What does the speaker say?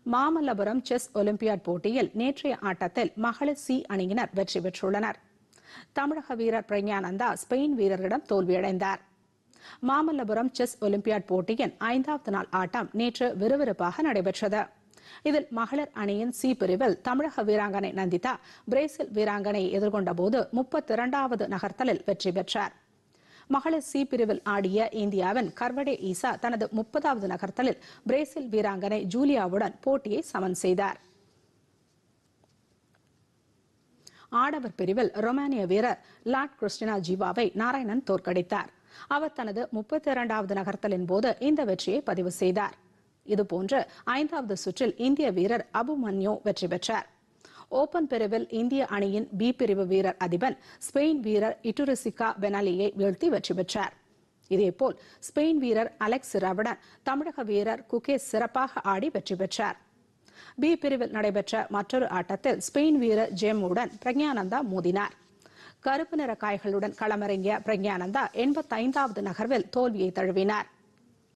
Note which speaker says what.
Speaker 1: Mamallapuram chess olympiad போட்டியில் நேற்றைய ஆட்டத்தில் மகளிர் சி அணியினர் வெற்றி பெற்றுள்ளனர் தமிழக வீரர் பிரக்ஞானந்தா ஸ்பெயின் வீரரிடம் தோல்வியடைந்தார் மாமல்லபுரம் செஸ் ஒலிம்பியாட் போட்டியின் ஐந்தாவது நாள் ஆட்டம் நேற்று விறுவிறுப்பாக நடைபெற்றது இதில் மகளிர் அணியின் சி பிரிவில் தமிழக வீராங்கனை நந்திதா பிரேசில் வீராங்கனையை எதிர்கொண்ட போது முப்பத்தி இரண்டாவது நகர்த்தலில் வெற்றி பெற்றார் மகளிர் சி பிரிவில் ஆடிய இந்தியாவின் கர்வடே ஈசா தனது முப்பதாவது நகர்த்தலில் பிரேசில் வீராங்கனை ஜூலியாவுடன் போட்டியை சமன் செய்தார் ஆடவர் பிரிவில் ரொமானிய வீரர் லாட் கிறிஸ்டினா ஜீவாவை நாராயணன் தோற்கடித்தார் அவர் தனது முப்பத்தி இரண்டாவது நகர்த்தலின் போது இந்த வெற்றியை பதிவு செய்தார் இதுபோன்று ஐந்தாவது சுற்றில் இந்திய வீரர் அபு மன்யோ வெற்றி பெற்றார் ஓபன் பிரிவில் இந்திய அணியின் பி பிரிவு வீரர் அதிபன் ஸ்பெயின் வீரர் இட்டுரிசிகா பெனாலியை வீழ்த்தி வெற்றி பெற்றார் இதேபோல் ஸ்பெயின் வீரர் அலெக்ஸ் ரவுடன் தமிழக வீரர் குகேஸ் சிறப்பாக ஆடி வெற்றி பெற்றார் பி பிரிவில் நடைபெற்ற மற்றொரு ஆட்டத்தில் ஸ்பெயின் வீரர் ஜேமுடன் பிரக்ஞானந்தா மோதினார் கருப்பு நிற காய்களுடன் களமிறங்கிய பிரக்ஞானந்தா எண்பத்தைந்தாவது நகர்வில் தோல்வியை தழுவினார்